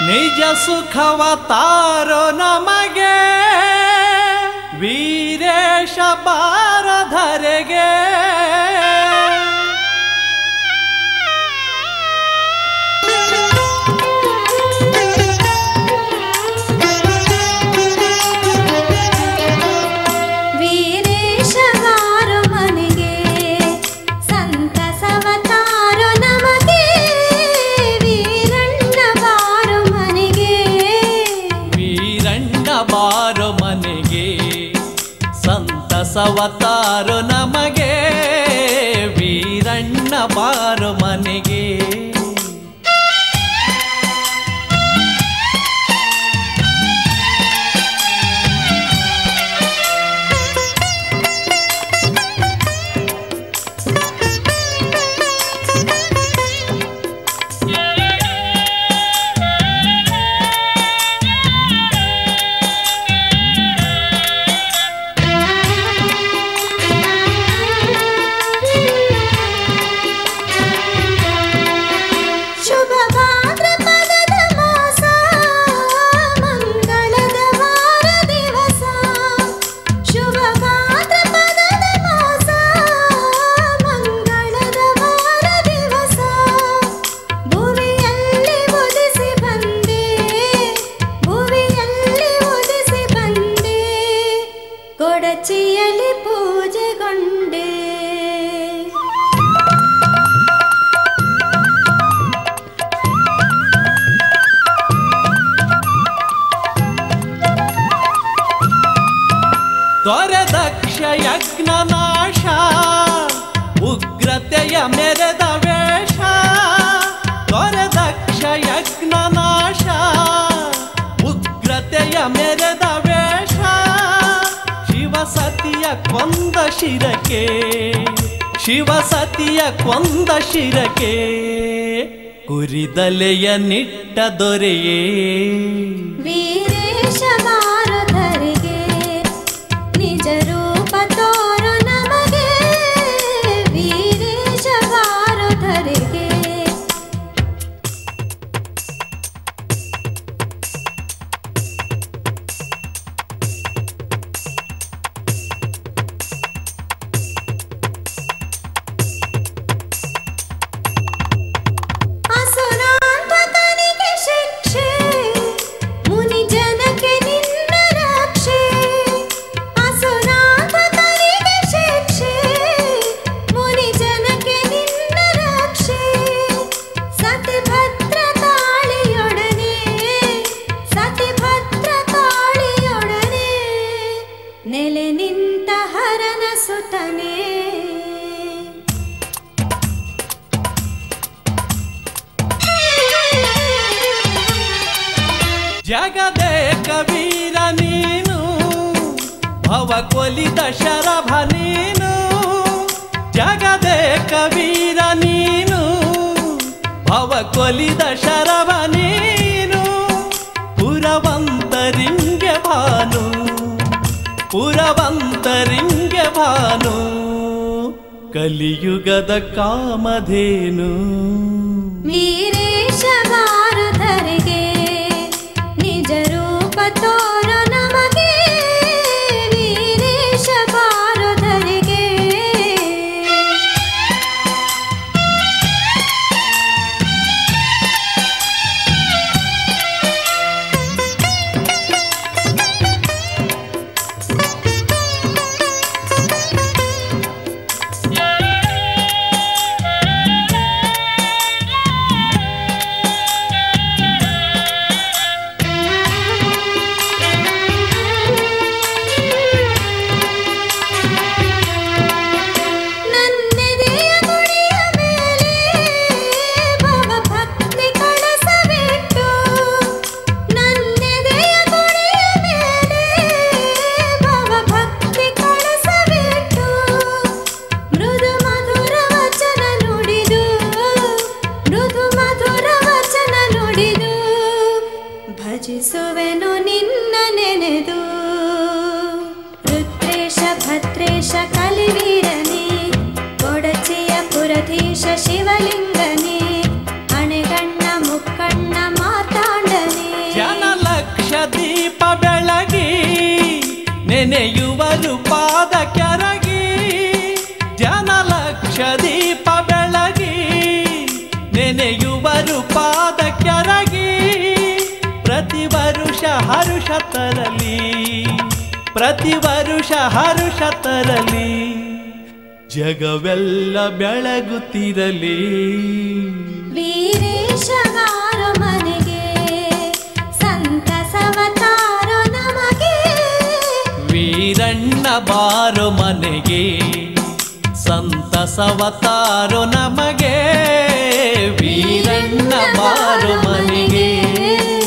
ನಿಜ ಸುಖವ ತಾರೋ ನಮಗೆ ವೀರೇಶ ಬಾರಧರೆಗೆ ವೀರೇಶಗಾರು ಮನೆಗೆ ಸಂತಸವ ತಾರು ನಮಗೆ ವೀರಣ್ಣ ಬಾರು ಮನೆಗೆ ವೀರಣ್ಣ ಬಾರೋ ಮನೆಗೆ ಸಂತಸವ ತಾರೋ ನಮಗೆ ವೀರಣ್ಣ ಬಾರೋ ಮನೆಗೆ ಶುಭ ಭಾದ್ರಪದದ ಮಾಸ ಮಂಗಳದ ವಾರ ದಿವಸ ಶುಭ ಭಾದ್ರಪದದ ಮಾಸ ಮಂಗಳದ ವಾರ ದಿವಸ ಭುವಿಯಲ್ಲಿ ಉದಿಸಿ ಬಂದೆ ಭುವಿಯಲ್ಲಿ ಉದಿಸಿ ಬಂದೆ ಕೊಡಚಿಯಲ್ಲಿ ಪೂಜೆಗೊಂಡೆ ದೊರೆದಕ್ಷ ಯಜ್ಞ ನಾಶ ಉಗ್ರತೆಯ ಮೆರೆದ ವೇಷ ದೊರೆದಕ್ಷ ಯಜ್ಞ ನಾಶ ಉಗ್ರತೆಯ ಮೆರೆದ ವೇಷ ಶಿವಸತಿಯ ಕೊಂದ ಶಿರಕೆ ಶಿವಸತಿಯ ಕೊಂದ ಶಿರಕೆ ಕುರಿದಲೆಯ ನಿಟ್ಟ ದೊರೆಯೇ ವೀರೇಶ ಭಾರತರಿಗೆ ನಿಜ ರೂಪ ತೋರು ನಮಗೆ ವೀರೇಶ ಭಾರತರಿಗೆ ಅಸುರಾಂತಕನಿಗೆ ಶಿಕ್ಷೆ ಮುನಿ ಜನಕ್ಕೆ ನಿನ್ನ ರಕ್ಷೆ ಅಸುರಾಂತಕನಿಗೆ ಶಿಕ್ಷೆ ಮುನಿ ಜನಕ್ಕೆ ನಿನ್ನ ರಕ್ಷೆ ಸತಿಭದ್ರ ತಾಳಿಯೊಡನೆ ಸತಿಭದ್ರ ತಾಳಿಯೊಡನೆ ನೆಲೆ ನಿಂತ ಹರನ ಸುತನೇ ಜಗದೇ ಕಬೀರ ನೀನು ಭವ ಕೊಲಿದ ಶರಭ ನೀನು ಜಗದೇ ಕಬೀರ ನೀನು ಭವ ಕೊಲಿದ ಶರಭ ನೀನು ಪುರವಂತರಿಂಗೆ ಭಾನು ಪುರವಂತರಿಂಗೆ ಭಾನು ಕಲಿಯುಗದ ಕಾಮಧೇನು ವೀರೇಶ ಭಾರತರಿಗೆ ನಿಜ ರೂಪ ತೋರು ನಮಗೆ ವೀರೇಶ ಭಾರತರಿಗೆ ನನ್ನೆದೆಯ ಗುಡಿಯ ಮೇಲೆ ಭವ ಭಕ್ತಿ ಕಳಸವಿಟ್ಟು ನನ್ನೆದೆಯ ಗುಡಿಯ ಮೇಲೆ ಭವ ಭಕ್ತಿ ಕಳಸವಿಟ್ಟು ಮೃದು ಮಧುರ ವಚನ ನುಡಿದು ಮೃದು ಮಧುರ ವಚನ ನುಡಿದು ಭಜಿಸುವೆನು ನಿನ್ನ ನೆನೆದು ರುದ್ರೇಶ ಭದ್ರೇಶ ಕಲಿವೀರನೇ ಕೊಡಚೆಯ ಪುರಧೀಶ ಶಿವಲಿಂಗನೇ ಅಣೆಗಣ್ಣ ಮುಕ್ಕಣ್ಣ ಮಾತಾಂಡನೇ ಲಕ್ಷದೀಪ ಬೆಳಗಿ ನೆನೆಯುವರು ಪಾದ ಕೆರಗಿ ಪ್ರತಿ ವರುಷ ಹರುಷ ತರಲಿ ಪ್ರತಿ ವರುಷ ಹರುಷ ತರಲಿ ಜಗವೆಲ್ಲ ಬೆಳಗುತ್ತಿರಲಿ ವೀರೇಶಗಾರು ಮನೆಗೆ ಸಂತಸವ ತಾರೋ ನಮಗೆ ವೀರಣ್ಣ ಬಾರೋ ಮನೆಗೆ ಸಂತಸವತಾರೋ ನಮಗೆ ವೀರಣ್ಣ ಬಾರೋ ಮನೆಗೆ